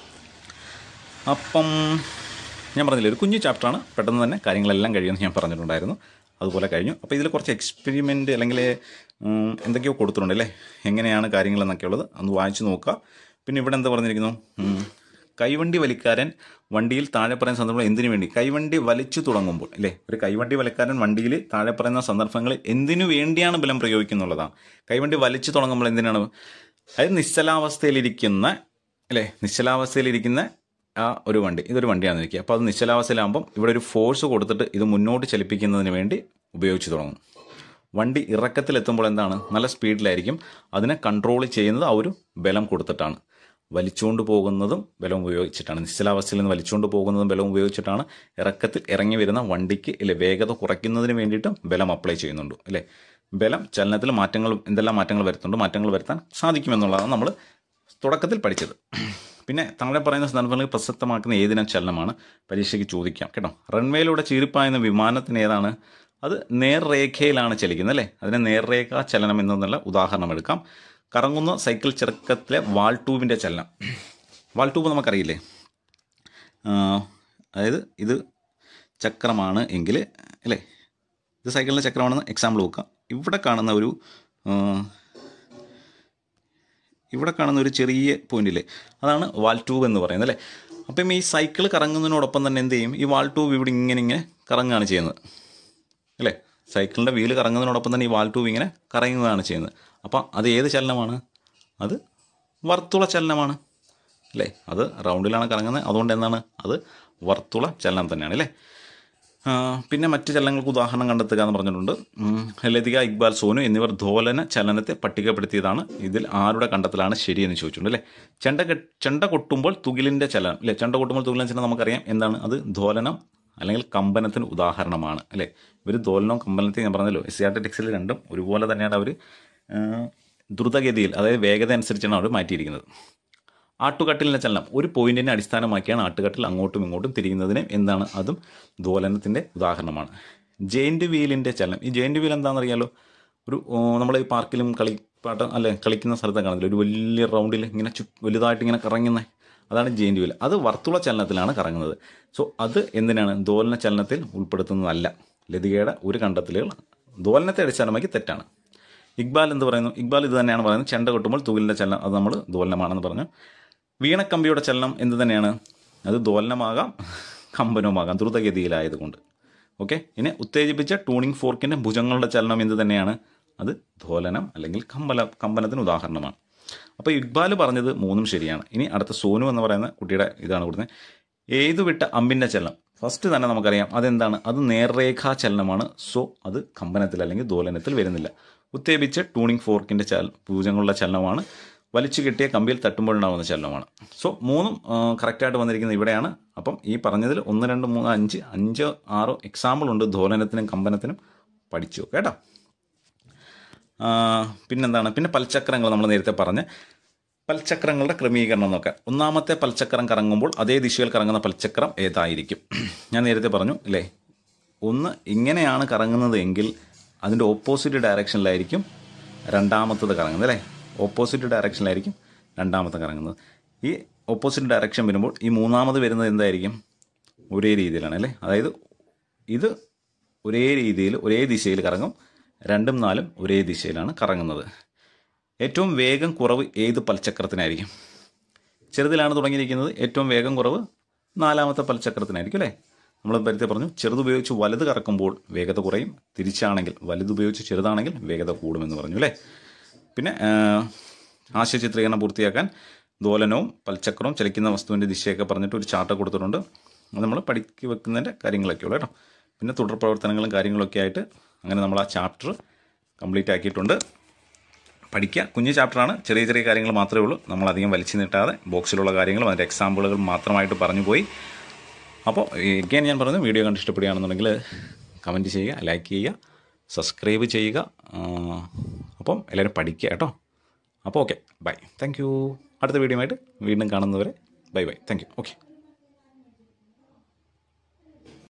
അപ്പം ഞാൻ പറഞ്ഞില്ലേ ഒരു കുഞ്ഞു ചാപ്റ്ററാണ് പെട്ടെന്ന് തന്നെ കാര്യങ്ങളെല്ലാം കഴിയുമെന്ന് ഞാൻ പറഞ്ഞിട്ടുണ്ടായിരുന്നു അതുപോലെ കഴിഞ്ഞു അപ്പോൾ ഇതിൽ കുറച്ച് എക്സ്പെരിമെൻ്റ് അല്ലെങ്കിൽ ഉം, എന്തൊക്കെയോ കൊടുത്തിട്ടുണ്ട് അല്ലേ എങ്ങനെയാണ് കാര്യങ്ങളെന്നൊക്കെ ഉള്ളത് ഒന്ന് വായിച്ച് നോക്കുക പിന്നെ ഇവിടെ എന്താ പറഞ്ഞിരിക്കുന്നു ഉം, കൈവണ്ടി വലിക്കാരൻ വണ്ടിയിൽ താഴെ പറയുന്ന സന്ദർഭങ്ങൾ എന്തിനു വേണ്ടി കൈവണ്ടി വലിച്ചു തുടങ്ങുമ്പോൾ അല്ലേ ഒരു കൈവണ്ടി വലിക്കാരൻ വണ്ടിയിൽ താഴെ പറയുന്ന സന്ദർഭങ്ങളിൽ എന്തിനു വേണ്ടിയാണ് ബലം പ്രയോഗിക്കുന്നുള്ളതാണ് കൈവണ്ടി വലിച്ചു തുടങ്ങുമ്പോൾ എന്തിനാണ് അതായത് നിശ്ചലാവസ്ഥയിലിരിക്കുന്ന അല്ലേ നിശ്ചലാവസ്ഥയിലിരിക്കുന്ന ആ ഒരു വണ്ടി ഇതൊരു വണ്ടിയാണെന്ന് ഇരിക്കുക അപ്പോൾ അത് നിശ്ചലാവസ്ഥയിലാകുമ്പം ഇവിടെ ഒരു ഫോഴ്സ് കൊടുത്തിട്ട് ഇത് മുന്നോട്ട് ചലിപ്പിക്കുന്നതിന് വേണ്ടി ഉപയോഗിച്ച് തുടങ്ങും വണ്ടി ഇറക്കത്തിലെത്തുമ്പോൾ എന്താണ് നല്ല സ്പീഡിലായിരിക്കും അതിനെ കൺട്രോൾ ചെയ്യുന്നത് ആ ഒരു ബലം കൊടുത്തിട്ടാണ് വലിച്ചുകൊണ്ട് പോകുന്നതും ബലം ഉപയോഗിച്ചിട്ടാണ് നിശ്ചലാവസ്ഥയിൽ നിന്ന് വലിച്ചുകൊണ്ട് പോകുന്നതും ബലം ഉപയോഗിച്ചിട്ടാണ് ഇറക്കത്തിൽ ഇറങ്ങി വരുന്ന വണ്ടിക്ക് ഇല്ലേ വേഗത കുറയ്ക്കുന്നതിന് വേണ്ടിയിട്ടും ബലം അപ്ലൈ ചെയ്യുന്നുണ്ട് അല്ലേ ബലം ചലനത്തിൽ മാറ്റങ്ങൾ എന്തെല്ലാം മാറ്റങ്ങൾ വരുത്തുന്നുണ്ട് മാറ്റങ്ങൾ വരുത്താൻ സാധിക്കുമെന്നുള്ളതാണ് നമ്മൾ തുടക്കത്തിൽ പഠിച്ചത് പിന്നെ താഴെ പറയുന്ന സന്ദർഭങ്ങളിൽ പ്രസക്തമാക്കുന്ന ഏതിനം ചലനമാണ് പരീക്ഷയ്ക്ക് ചോദിക്കാം കേട്ടോ റൺവേയിലൂടെ ചീറിപ്പായുന്ന വിമാനത്തിന് ഏതാണ് അത് നേർരേഖയിലാണ് ചലിക്കുന്നത് അല്ലേ അതിനെ നേർരേഖ ചലനം എന്നുള്ള ഉദാഹരണം എടുക്കാം കറങ്ങുന്ന സൈക്കിൾ ചെറുക്കത്തിലെ വാൾ ട്യൂബിൻ്റെ ചലനം വാൾ ട്യൂബ് നമുക്കറിയില്ലേ ആ, അതായത് ഇത് ചക്രമാണ് എങ്കിൽ അല്ലേ ഇത് സൈക്കിളിൻ്റെ ചക്രമാണെന്ന് എക്സാമ്പിൾ നോക്കാം ഇവിടെ കാണുന്ന ഒരു ആ, ഇവിടെ കാണുന്ന ഒരു ചെറിയ പോയിന്റില്ലേ അതാണ് വാൾ ട്യൂബ് എന്ന് പറയുന്നത് അല്ലേ അപ്പം ഈ സൈക്കിൾ കറങ്ങുന്നതിനോടൊപ്പം തന്നെ എന്ത് ചെയ്യും ഈ വാൾ ട്യൂബ് ഇവിടെ ഇങ്ങനെ ഇങ്ങനെ കറങ്ങുകയാണ് ചെയ്യുന്നത് അല്ലേ സൈക്കിളിൻ്റെ വീല് കറങ്ങുന്നതിനോടൊപ്പം തന്നെ ഈ വാൾ ട്യൂബ് ഇങ്ങനെ കറങ്ങുകയാണ് ചെയ്യുന്നത് അപ്പം അത് ഏത് ചലനമാണ് അത് വർത്തുള ചലനമാണ് അല്ലേ അത് റൗണ്ടിലാണ് കറങ്ങുന്നത് അതുകൊണ്ട് എന്താണ് അത് വർത്തുള ചലനം തന്നെയാണ് അല്ലേ ആ, പിന്നെ മറ്റ് ചലനങ്ങൾക്ക് ഉദാഹരണം കണ്ടെത്തുക എന്ന് പറഞ്ഞിട്ടുണ്ട് ഉം, ലതിക ഇക്ബാൽ സോനു എന്നിവർ ധോലന ചലനത്തെ പട്ടികപ്പെടുത്തിയതാണ് ഇതിൽ ആരുടെ കണ്ടെത്തലാണ് ശരിയെന്ന് ചോദിച്ചിട്ടുണ്ട് അല്ലേ ചെണ്ട കെ- ചെണ്ട കൊട്ടുമ്പോൾ തുകിലിൻ്റെ ചലനം അല്ലേ ചെണ്ട കൊട്ടുമ്പോൾ തുകിലിൻ്റെ ചലനം നമുക്കറിയാം എന്താണ് അത് ധോലനം അല്ലെങ്കിൽ കമ്പനത്തിന് ഉദാഹരണമാണ് അല്ലേ ഇവർ ധോലനവും കമ്പനത്തെയും ഞാൻ പറഞ്ഞല്ലോ എസ് സി ആർ ടി ടെക്സിൽ രണ്ടും ഒരുപോലെ തന്നെയാണ് അവർ ദ്രുതഗതിയിൽ അതായത് വേഗത അനുസരിച്ചാണ് അവർ മാറ്റിയിരിക്കുന്നത് ആട്ടുകട്ടിലിൻ്റെ ചലനം ഒരു പോയിന്റിനെ അടിസ്ഥാനമാക്കിയാണ് ആട്ടുകട്ടിൽ അങ്ങോട്ടും ഇങ്ങോട്ടും തിരിയുന്നതിന് എന്താണ് അതും ദോലനത്തിൻ്റെ ഉദാഹരണമാണ് ജെയിൻറ്റ് വീലിൻ്റെ ചലനം ഈ ജെയിൻറ്റ് വീൽ എന്താണെന്ന് അറിയാലോ ഒരു നമ്മൾ ഈ പാർക്കിലും കളിപ്പാട്ടം അല്ലെ കളിക്കുന്ന സ്ഥലത്ത് കാണുന്നില്ല ഒരു വലിയ റൗണ്ടിൽ ഇങ്ങനെ ചു വലുതായിട്ട് ഇങ്ങനെ കറങ്ങുന്ന അതാണ് ജെയിൻറ്റ് വീൽ അത് വർത്തുള ചലനത്തിലാണ് കറങ്ങുന്നത് സോ അത് എന്തിനാണ് ദോലന ചലനത്തിൽ ഉൾപ്പെടുത്തുന്നതല്ല ലതികയുടെ ഒരു കണ്ടെത്തലുകൾ ദോലനത്തെ അടിസ്ഥാനമാക്കി തെറ്റാണ് ഇക്ബാൽ എന്ത് പറയുന്നു ഇക്ബാൽ ഇത് തന്നെയാണ് പറയുന്നത് ചെണ്ട കൊട്ടുമ്പോൾ തൂലിൻ്റെ ചലനം അത് നമ്മൾ ദോലനമാണെന്ന് പറഞ്ഞു വീണക്കമ്പിയുടെ ചലനം എന്ത് തന്നെയാണ് അത് ദോലനമാകാം കമ്പനവുമാകാം ദ്രുതഗതിയിലായതുകൊണ്ട് ഓക്കെ ഇനി ഉത്തേജിപ്പിച്ച ടൂണിംഗ് ഫോർക്കിൻ്റെ ഭുജങ്ങളുടെ ചലനം എന്ത് തന്നെയാണ് അത് ധോലനം അല്ലെങ്കിൽ കമ്പല കമ്പനത്തിന് ഉദാഹരണമാണ് അപ്പോൾ ഇക്ബാൽ പറഞ്ഞത് മൂന്നും ശരിയാണ് ഇനി അടുത്ത സോനു എന്ന് പറയുന്ന കുട്ടിയുടെ ഇതാണ് കൊടുക്കുന്നത് ഏതു വിട്ട അമ്പിൻ്റെ ചലനം ഫസ്റ്റ് തന്നെ നമുക്കറിയാം അതെന്താണ് അത് നേർരേഖാ ചലനമാണ് സോ അത് കമ്പനത്തിൽ അല്ലെങ്കിൽ ദോലനത്തിൽ വരുന്നില്ല ഉത്തേപിച്ച ടൂണിംഗ് ഫോർക്കിൻ്റെ ചല ഭുജങ്ങളുടെ ചലനമാണ് വലിച്ചു കിട്ടിയ കമ്പിയിൽ തട്ടുമ്പോഴുണ്ടാകുന്ന ചലനമാണ് സോ മൂന്നും കറക്റ്റായിട്ട് വന്നിരിക്കുന്നത് ഇവിടെയാണ് അപ്പം ഈ പറഞ്ഞതിൽ ഒന്ന് രണ്ട് മൂന്ന് അഞ്ച് അഞ്ച് ആറോ എക്സാമ്പിൾ ഉണ്ട് ധോലനത്തിനും കമ്പനത്തിനും പഠിച്ചു കേട്ടോ ആ, പിന്നെന്താണ് പിന്നെ പൽചക്രങ്ങൾ നമ്മൾ നേരത്തെ പറഞ്ഞ് പൽചക്രങ്ങളുടെ ക്രമീകരണം നോക്കാം ഒന്നാമത്തെ പൽചക്രം കറങ്ങുമ്പോൾ അതേ ദിശയിൽ കറങ്ങുന്ന പൽചക്രം ഏതായിരിക്കും ഞാൻ നേരത്തെ പറഞ്ഞു അല്ലേ ഒന്ന് ഇങ്ങനെയാണ് കറങ്ങുന്നത് എങ്കിൽ അതിൻ്റെ ഓപ്പോസിറ്റ് ഡയറക്ഷനിലായിരിക്കും രണ്ടാമത്തത് കറങ്ങുന്നത് അല്ലേ ഓപ്പോസിറ്റ് ഡയറക്ഷനിലായിരിക്കും രണ്ടാമത്തെ കറങ്ങുന്നത് ഈ ഓപ്പോസിറ്റ് ഡയറക്ഷൻ വരുമ്പോൾ ഈ മൂന്നാമത് വരുന്നത് എന്തായിരിക്കും ഒരേ രീതിയിലാണ് അല്ലേ അതായത് ഇത് ഒരേ രീതിയിൽ ഒരേ ദിശയിൽ കറങ്ങും രണ്ടും നാലും ഒരേ ദിശയിലാണ് കറങ്ങുന്നത് ഏറ്റവും വേഗം കുറവ് ഏത് പൽചക്രത്തിനായിരിക്കും ചെറുതിലാണ് തുടങ്ങിയിരിക്കുന്നത് ഏറ്റവും വേഗം കുറവ് നാലാമത്തെ പൽചക്രത്തിനായിരിക്കും അല്ലേ നമ്മൾ നേരത്തെ പറഞ്ഞു ചെറുതുപയോഗിച്ച് വലുത് കറക്കുമ്പോൾ വേഗത കുറയും തിരിച്ചാണെങ്കിൽ വലുതുപയോഗിച്ച് ചെറുതാണെങ്കിൽ വേഗത കൂടുമെന്ന് പറഞ്ഞു അല്ലേ പിന്നെ ആ, ആശയചിത്രീകരണം പൂർത്തിയാക്കാൻ ദോലനവും പൽചക്രവും ചലിക്കുന്ന വസ്തുവിൻ്റെ ദിശയൊക്കെ പറഞ്ഞിട്ട് ഒരു ചാർട്ട് കൊടുത്തിട്ടുണ്ട് അത് നമ്മൾ പഠിക്കി വെക്കുന്നതിൻ്റെ കാര്യങ്ങളൊക്കെ ഉള്ളൂ കേട്ടോ പിന്നെ തുടർ പ്രവർത്തനങ്ങളും കാര്യങ്ങളൊക്കെ ആയിട്ട് അങ്ങനെ നമ്മൾ ആ ചാപ്റ്റർ കംപ്ലീറ്റ് ആക്കിയിട്ടുണ്ട് പഠിക്കുക കുഞ്ഞു ചാപ്റ്ററാണ് ചെറിയ ചെറിയ കാര്യങ്ങൾ മാത്രമേ ഉള്ളൂ നമ്മൾ അധികം വലിച്ചു നീട്ടാതെ ബോക്സിലുള്ള കാര്യങ്ങളും അതിൻ്റെ എക്സാമ്പിളുകൾ മാത്രമായിട്ട് പറഞ്ഞു പോയി അപ്പോൾ എഗെയിൻ ഞാൻ പറഞ്ഞു വീഡിയോ കണ്ട് ഇഷ്ടപ്പെടുകയാണെന്നുണ്ടെങ്കിൽ കമൻറ്റ് ചെയ്യുക ലൈക്ക് ചെയ്യുക സബ്സ്ക്രൈബ് ചെയ്യുക ആ, അപ്പം എല്ലാവരും പഠിക്കുക കേട്ടോ അപ്പോൾ ഓക്കെ ബൈ താങ്ക് യു അടുത്ത വീഡിയോ ആയിട്ട് വീണ്ടും കാണുന്നവരെ bye bye thank you okay